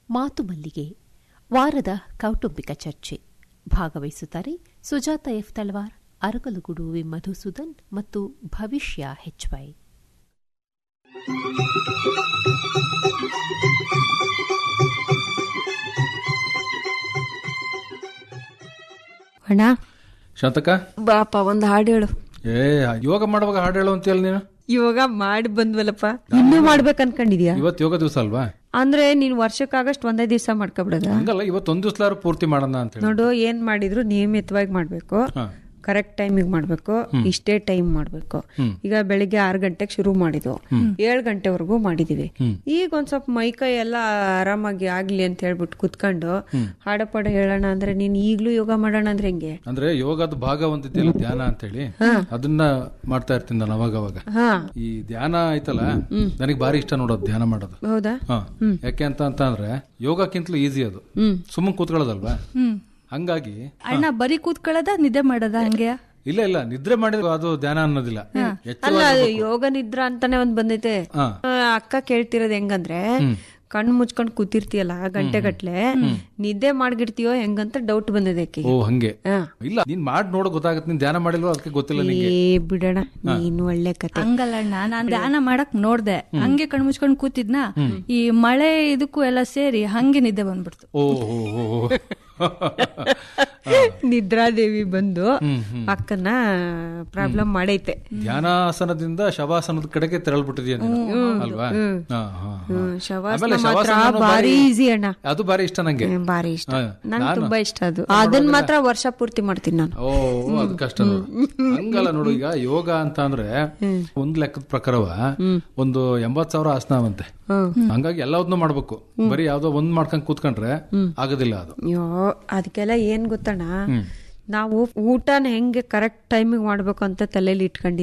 ಮಾತು ಮಲ್ಲಿಗೆ ವಾರದ ಕೌಟುಂಬಿಕ ಚರ್ಚೆ ಭಾಗವಹಿಸುತ್ತಾರೆ ಸುಜಾತ ಎಫ್ ತಳವಾರ್ ಅರಕಲುಗುಡು ವಿ ಮಧುಸೂದನ್ ಮತ್ತು ಭವಿಷ್ಯ ಹೆಚ್ವೈ ಅಣ್ಣ ಶಾಂತಕ ಬಾಪ ಒಂದ್ ಹಾಡು ಹೇಳು ಏ ಯೋಗ ಮಾಡುವಾಗ ಹಾಡು ಹೇಳು ಅಂತೀಯಲ್ಲ ನೀನು ಇವಾಗ ಮಾಡಿ ಬಂದ್ವಲ್ಲಪ್ಪ ಇನ್ನೂ ಮಾಡ್ಬೇಕು ಅನ್ಕೊಂಡಿದ್ಯಾ ಇವತ್ತು ಯೋಗ ದಿವಸ ಅಲ್ವಾ ಅಂದ್ರೆ ನೀನ್ ವರ್ಷಕ್ಕಾಗಷ್ಟು ಒಂದೇ ದಿವಸ ಮಾಡ್ಕೊಬಿಡೋದ ಹಂಗಲ್ಲ ಇವತ್ತು ಒಂದ್ ದಿವ್ಸಲಾರು ಪೂರ್ತಿ ಮಾಡೋಣ ಅಂತ ಹೇಳಿ ನೋಡು ಏನ್ ಮಾಡಿದ್ರು ನಿಯಮಿತವಾಗಿ ಮಾಡ್ಬೇಕು ಹಾ. ಕರೆಕ್ಟ್ ಟೈಮಿಗೆ ಮಾಡ್ಬೇಕು ಇಷ್ಟೇ ಟೈಮ್ ಮಾಡ್ಬೇಕು ಈಗ ಬೆಳಿಗ್ಗೆ ಆರು ಗಂಟೆಗೆ ಶುರು ಮಾಡಿದ್ವು ಏಳು ಗಂಟೆವರೆಗೂ ಮಾಡಿದೀವಿ ಈಗ ಒಂದ್ ಸ್ವಲ್ಪ ಮೈಕೈ ಎಲ್ಲ ಆರಾಮಾಗಿ ಆಗ್ಲಿ ಅಂತ ಹೇಳ್ಬಿಟ್ಟು ಕುತ್ಕೊಂಡು ಹಾಡ ಪಾಡ ಹೇಳೋಣ ಅಂದ್ರೆ ನೀನ್ ಈಗ್ಲೂ ಯೋಗ ಮಾಡೋಣ ಅಂದ್ರೆ ಹೆಂಗೆ ಅಂದ್ರೆ ಯೋಗದ ಭಾಗ ಒಂದಿದೆಯಲ್ಲ ಧ್ಯಾನ ಅಂತ ಹೇಳಿ ಅದನ್ನ ಮಾಡ್ತಾ ಇರ್ತೀನಿ ನಾನು ಅವಾಗ ಅವಾಗ ಹಾ ಈ ಧ್ಯಾನ ಐತಲ್ಲ ನನಗೆ ಭಾರಿ ಇಷ್ಟ ನೋಡೋದು ಧ್ಯಾನ ಮಾಡೋದು ಹೌದಾ ಹಾ ಯಾಕೆ ಅಂತ ಅಂತ ಅಂದ್ರೆ ಯೋಗಕ್ಕಿಂತಲೂ ಈಸಿ ಅದು ಸುಮ್ಮನೆ ಕೂತ್ಕೊಳ್ಳೋದಲ್ವಾ ಹಂಗಾಗಿ ಅಣ್ಣ ಬರೀ ಕೂತ್ಕೊಳ್ಳೋದ ನಿದ್ದೆ ಮಾಡೋದ ಹಂಗೆ ಇಲ್ಲ ಇಲ್ಲ ನಿದ್ರೆ ಮಾಡಿದ್ರೆ ಅದು ಧ್ಯಾನ ಅನ್ನೋದಿಲ್ಲ ಎಚ್ಚರ ಅಲ್ಲ ಅದು ಯೋಗ ನಿದ್ರಾ ಅಂತಾನೆ ಒಂದ್ ಬಂದೈತೆ ಹಾ. ಆ, ಅಕ್ಕ ಕೇಳ್ತಿರೋದ್ ಹೆಂಗಂದ್ರೆ ಕಣ್ಣು ಮುಚ್ಕೊಂಡ್ ಕೂತಿರ್ತೀಯಲ್ಲ ಗಂಟೆ ಗಟ್ಲೆ ನಿದ್ದೆ ಮಾಡ್ಗಿರ್ತೀಯೋ ಹೆಂಗಂತ ಡೌಟ್ ಬಂದಿದೆ ಆಕೆಗೆ. ಓ ಹಂಗೆ ಹಾ. ಇಲ್ಲ ನೀನ್ ಮಾಡಿ ನೋಡೋ ಗೊತ್ತಾಗತ್ತೆ ನೀನ್ ಧ್ಯಾನ ಮಾಡಿಲ್ವೋ ಅದಕ್ಕೆ ಗೊತ್ತಿಲ್ಲ ನಿಂಗೆ ಏ ಬಿಡೋಣ ನೀನು ಒಳ್ಳೆ ಕತೆ ಹಂಗಲ್ಲ ಅಣ್ಣ ನಾನ್ ಧ್ಯಾನ ಮಾಡಕ್ ನೋಡ್ದೆ ಹಂಗೆ ಕಣ್ ಮುಚ್ಕೊಂಡ್ ಕೂತಿದ್ನ ಈ ಮಳೆ ಇದಕ್ಕೂ ಎಲ್ಲ ಸೇರಿ ಹಂಗೆ ನಿದ್ದೆ ಬಂದ್ಬಿಡ್ತು ಓ ಹೋ ಹೋ ಹೋ. ನಿದ್ರಾದೇವಿ ಬಂದು ಅಕ್ಕನ ಪ್ರಾಬ್ಲಮ್ ಮಾಡೈತೆ ಧ್ಯಾನಾಸನದಿಂದ ಶವಾಸನದ ಕಡೆಗೆ ತೆರಳ್ಬಿಟ್ಟಿದ್ಯಾ ನೀನು ಅಲ್ವಾ ಹಾ, ಹಾ, ಹಾ. ಶವಾಸನ ಆಮೇಲೆ ಮಾತ್ರ ಶವಾಸನನೂ ಭಾರಿ ಈಸಿ ಅಣ್ಣ ಅದು ಬಾರಿ ಇಷ್ಟ ನಂಗೆ ಹ್ಮ್, ಭಾರಿ ಇಷ್ಟ ಹಾ, ನಂಗೆ ನಾನು- ತುಂಬಾ ಇಷ್ಟ ಅದು ಅದನ್ನ ಮಾತ್ರ ವರ್ಷ ಪೂರ್ತಿ ಮಾಡ್ತೀನಿ ನಾನು ಓ ಅದು ಕಷ್ಟ ನೋಡು ಹಂಗಲ್ಲ ನೋಡು ಈಗ ಯೋಗ ಅಂತ ಅಂದ್ರೆ ಒಂದ್ ಲೆಕ್ಕದ ಪ್ರಕಾರವ ಒಂದು ಎಂಬತ್ ಸಾವಿರ ಆಸನವಂತೆ ಹಂಗಾಗಿ ಎಲ್ಲವನ್ನೂ ಮಾಡ್ಬೇಕು ಬರೀ ಯಾವ್ದೋ ಒಂದ್ ಮಾಡ್ಕೊಂಡ್ ಕೂತ್ಕೊಂಡ್ರೆ ಆಗೋದಿಲ್ಲ ಅದು ಅಯ್ಯೋ ಅದಕ್ಕೆಲ್ಲ ಏನ್ ಗೊತ್ತಣ್ಣ ನಾವು ಊಟನ ಹೆಂಗೆ ಕರೆಕ್ಟ್ ಟೈಮಿಗೆ ಮಾಡ್ಬೇಕು ಅಂತ ತಲೆಯಲ್ಲಿ ಇಟ್ಕೊಂಡಿವಿ